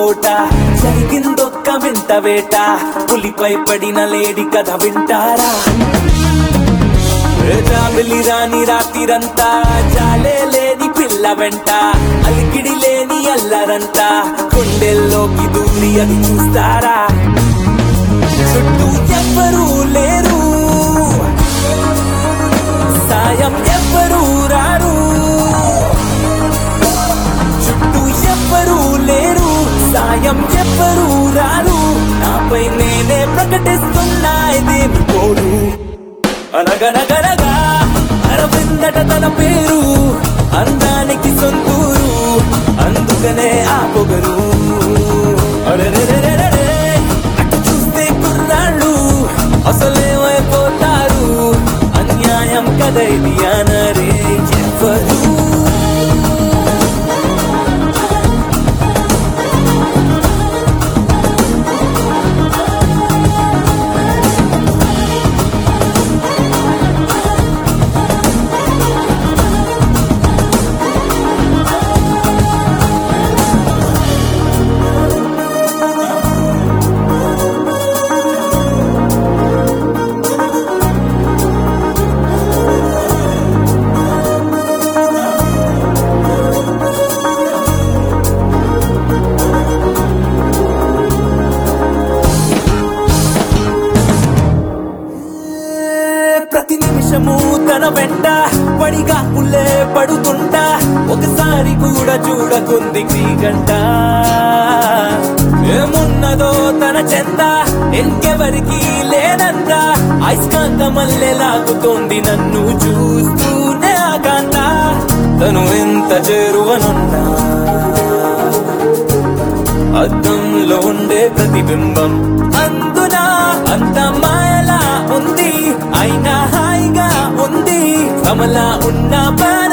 చోట జరిగిందొక్క వింత వేట పులిపై పడిన లేడి కథ వింటారా జాబిలి రాని రాత్రిరంతా జాలే లేని పిల్ల వెంట అలికిడి లేని అల్లరంతా కొండెల్లోకి దూరి అది చూస్తారా చుట్టూ ఎవ్వరూ లేరు సాయం ఎవ్వరూ రారు చుట్టూ ఎవ్వరూ లేరు సాయం ఎవ్వరూ రారు నాపై నేనే ప్రకటిస్తున్నా ఇదేమి కోరు అనగనగనగా అరవిందట తన పేరు అందానికి సొంతూరు అందుకనే ఆ పొగరు అరెరెరెరెరెరే, అటు చూస్తే కుర్రాళ్ళు అసలేమైపోతారు అన్యాయం కదైది అనరే ఎవరు ప్రతి నిమిషము తన వెంట పడిగా పుల్లే పడుతుంటా ఒకసారి కూడా చూడకుంది గంట ఏమున్నదో తన చెంత ఇంకెవరికి లేనంత అయస్కాంత మల్లె లాగుతోంది నన్ను చూస్తూనే ఆకాంత తను ఎంత చేరువనున్నా అద్దంలో ఉండే ప్రతిబింబం అందున అంత మాయలా ఉంది అయినా హాయిగా ఉంది కమలా ఉన్న